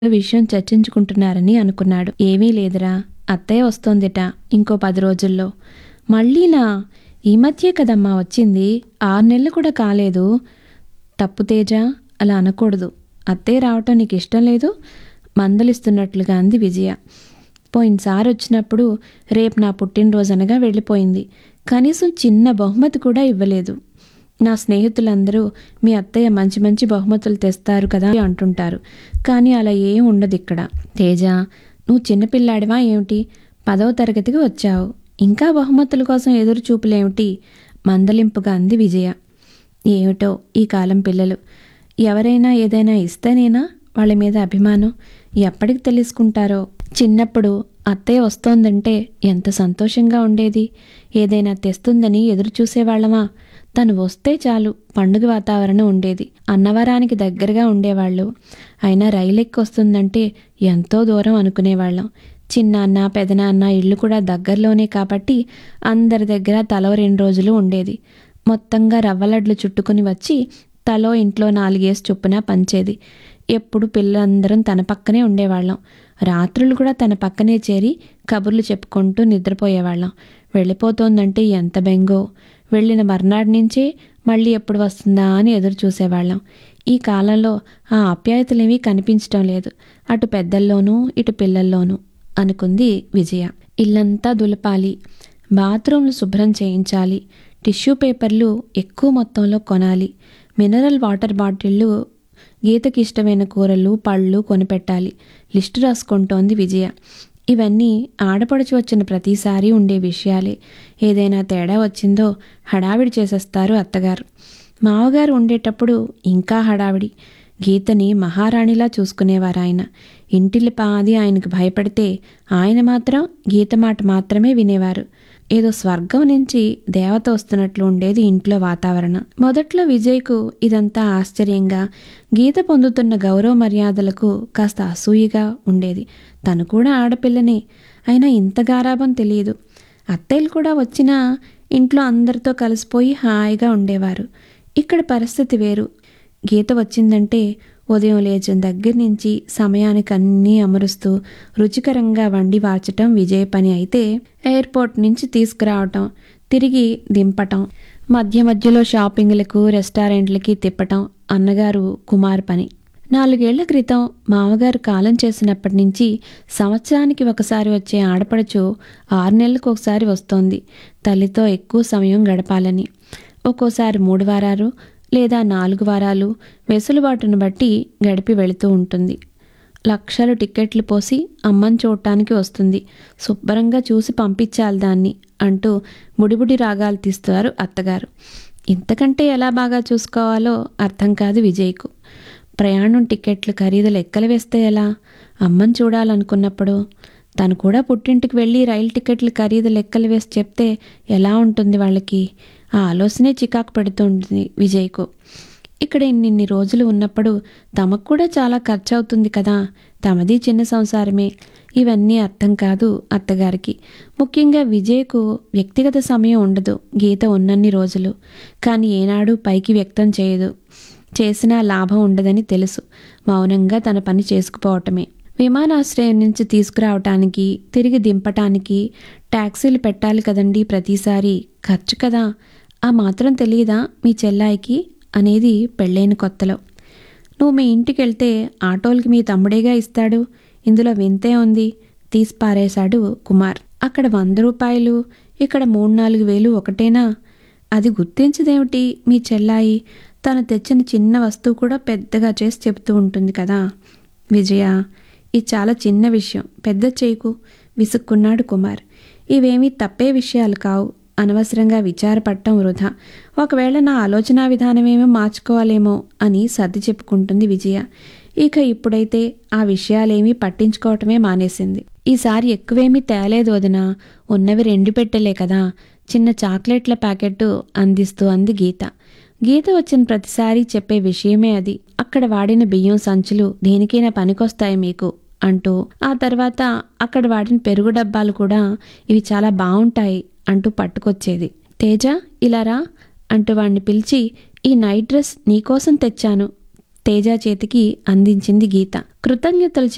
విషయం చర్చించుకుంటున్నారని అనుకున్నాడు ఏమీ లేదురా అత్తయ్య వస్తోందిట ఇంకో పది రోజుల్లో మళ్ళీనా ఈ మధ్యే కదమ్మా వచ్చింది ఆరు నెలలు కూడా కాలేదు తప్పు తేజ అలా అనకూడదు అత్తయ్య రావటం నీకు ఇష్టం లేదు మందలిస్తున్నట్లుగా అంది విజయ పోయినసారి వచ్చినప్పుడు రేపు నా పుట్టినరోజు అనగా వెళ్ళిపోయింది కనీసం చిన్న బహుమతి కూడా ఇవ్వలేదు నా స్నేహితులందరూ మీ అత్తయ్య మంచి మంచి బహుమతులు తెస్తారు కదా అంటుంటారు కానీ అలా ఏం ఉండదు ఇక్కడ తేజ నువ్వు చిన్నపిల్లాడివా ఏమిటి పదవ తరగతికి వచ్చావు ఇంకా బహుమతుల కోసం ఎదురు చూపులేమిటి మందలింపుగా అంది విజయ ఏమిటో ఈ కాలం పిల్లలు ఎవరైనా ఏదైనా ఇస్తేనేనా వాళ్ళ మీద అభిమానం ఎప్పటికి తెలుసుకుంటారో చిన్నప్పుడు అత్తయ్య వస్తోందంటే ఎంత సంతోషంగా ఉండేది ఏదైనా తెస్తుందని ఎదురు చూసేవాళ్ళమా తను వస్తే చాలు పండుగ వాతావరణం ఉండేది అన్నవరానికి దగ్గరగా ఉండేవాళ్ళు అయినా రైలు ఎక్కి వస్తుందంటే ఎంతో దూరం అనుకునేవాళ్ళం చిన్నాన్న పెదనాన్న ఇల్లు కూడా దగ్గరలోనే కాబట్టి అందరి దగ్గర తలో రెండు రోజులు ఉండేది మొత్తంగా రవ్వలడ్లు చుట్టుకుని వచ్చి తలో ఇంట్లో నాలుగేసి చొప్పున పంచేది ఎప్పుడు పిల్లలందరం తన పక్కనే ఉండేవాళ్ళం రాత్రులు కూడా తన పక్కనే చేరి కబుర్లు చెప్పుకుంటూ నిద్రపోయేవాళ్ళం వెళ్ళిపోతోందంటే ఎంత బెంగో వెళ్ళిన మర్నాడు నుంచే మళ్ళీ ఎప్పుడు వస్తుందా అని ఎదురు చూసేవాళ్ళం ఈ కాలంలో ఆ ఆప్యాయతలేమీ కనిపించటం లేదు అటు పెద్దల్లోనూ ఇటు పిల్లల్లోనూ అనుకుంది విజయ ఇల్లంతా దులపాలి బాత్రూంలు శుభ్రం చేయించాలి టిష్యూ పేపర్లు ఎక్కువ మొత్తంలో కొనాలి మినరల్ వాటర్ బాటిళ్ళు గీతకి ఇష్టమైన కూరలు పళ్ళు కొనిపెట్టాలి లిస్టు రాసుకుంటోంది విజయ ఇవన్నీ ఆడపడుచు వచ్చిన ప్రతిసారి ఉండే విషయాలే ఏదైనా తేడా వచ్చిందో హడావిడి చేసేస్తారు అత్తగారు మావగారు ఉండేటప్పుడు ఇంకా హడావిడి గీతని మహారాణిలా చూసుకునేవారు ఆయన ఇంటిల్లి పాది ఆయనకు భయపడితే ఆయన మాత్రం గీత మాట మాత్రమే వినేవారు ఏదో స్వర్గం నుంచి దేవత వస్తున్నట్లు ఉండేది ఇంట్లో వాతావరణం మొదట్లో విజయ్కు ఇదంతా ఆశ్చర్యంగా గీత పొందుతున్న గౌరవ మర్యాదలకు కాస్త అసూయగా ఉండేది తను కూడా ఆడపిల్లనే అయినా ఇంత గారాబం తెలియదు అత్తయ్యలు కూడా వచ్చినా ఇంట్లో అందరితో కలిసిపోయి హాయిగా ఉండేవారు ఇక్కడ పరిస్థితి వేరు గీత వచ్చిందంటే ఉదయం లేచిన దగ్గర నుంచి సమయానికి అన్నీ అమరుస్తూ రుచికరంగా వండి వార్చటం విజయ పని అయితే ఎయిర్పోర్ట్ నుంచి తీసుకురావటం తిరిగి దింపటం మధ్య మధ్యలో షాపింగ్లకు రెస్టారెంట్లకి తిప్పటం అన్నగారు కుమార్ పని నాలుగేళ్ల క్రితం మామగారు కాలం చేసినప్పటి నుంచి సంవత్సరానికి ఒకసారి వచ్చే ఆడపడుచు ఆరు నెలలకు ఒకసారి వస్తోంది తల్లితో ఎక్కువ సమయం గడపాలని ఒక్కోసారి మూడు వారాలు లేదా నాలుగు వారాలు వెసులుబాటును బట్టి గడిపి వెళుతూ ఉంటుంది లక్షలు టిక్కెట్లు పోసి అమ్మని చూడటానికి వస్తుంది శుభ్రంగా చూసి పంపించాలి దాన్ని అంటూ బుడిబుడి రాగాలు తీస్తారు అత్తగారు ఇంతకంటే ఎలా బాగా చూసుకోవాలో అర్థం కాదు విజయ్కు ప్రయాణం టిక్కెట్లు ఖరీదు లెక్కలు వేస్తే ఎలా అమ్మని చూడాలనుకున్నప్పుడు తను కూడా పుట్టింటికి వెళ్ళి రైలు టికెట్లు ఖరీదు లెక్కలు వేసి చెప్తే ఎలా ఉంటుంది వాళ్ళకి ఆ ఆలోచనే చికాకు పెడుతుంది విజయ్కు ఇక్కడ ఇన్నిన్ని రోజులు ఉన్నప్పుడు తమకు కూడా చాలా ఖర్చు అవుతుంది కదా తమది చిన్న సంసారమే ఇవన్నీ అర్థం కాదు అత్తగారికి ముఖ్యంగా విజయ్కు వ్యక్తిగత సమయం ఉండదు గీత ఉన్నన్ని రోజులు కానీ ఏనాడు పైకి వ్యక్తం చేయదు చేసినా లాభం ఉండదని తెలుసు మౌనంగా తన పని చేసుకుపోవటమే విమానాశ్రయం నుంచి తీసుకురావటానికి తిరిగి దింపటానికి ట్యాక్సీలు పెట్టాలి కదండి ప్రతిసారి ఖర్చు కదా ఆ మాత్రం తెలియదా మీ చెల్లాయికి అనేది పెళ్ళైన కొత్తలో నువ్వు మీ ఇంటికి వెళ్తే ఆటోలకి మీ తమ్ముడేగా ఇస్తాడు ఇందులో వింతే ఉంది తీసి పారేశాడు కుమార్ అక్కడ వంద రూపాయలు ఇక్కడ మూడు నాలుగు వేలు ఒకటేనా అది గుర్తించదేమిటి మీ చెల్లాయి తను తెచ్చిన చిన్న వస్తువు కూడా పెద్దగా చేసి చెబుతూ ఉంటుంది కదా విజయ ఇది చాలా చిన్న విషయం పెద్ద చేయకు విసుక్కున్నాడు కుమార్ ఇవేమీ తప్పే విషయాలు కావు అనవసరంగా విచారపడటం వృధా ఒకవేళ నా ఆలోచన విధానమేమో మార్చుకోవాలేమో అని సర్ది చెప్పుకుంటుంది విజయ ఇక ఇప్పుడైతే ఆ విషయాలేమీ పట్టించుకోవటమే మానేసింది ఈసారి ఎక్కువేమీ తేలేదు వదిన ఉన్నవి రెండు పెట్టలే కదా చిన్న చాక్లెట్ల ప్యాకెట్ అందిస్తూ అంది గీత గీత వచ్చిన ప్రతిసారి చెప్పే విషయమే అది అక్కడ వాడిన బియ్యం సంచులు దేనికైనా పనికొస్తాయి మీకు అంటూ ఆ తర్వాత అక్కడ వాడిన పెరుగు డబ్బాలు కూడా ఇవి చాలా బాగుంటాయి అంటూ పట్టుకొచ్చేది తేజ ఇలారా అంటూ వాణ్ణి పిలిచి ఈ నైట్ డ్రెస్ నీకోసం తెచ్చాను తేజ చేతికి అందించింది గీత కృతజ్ఞతలు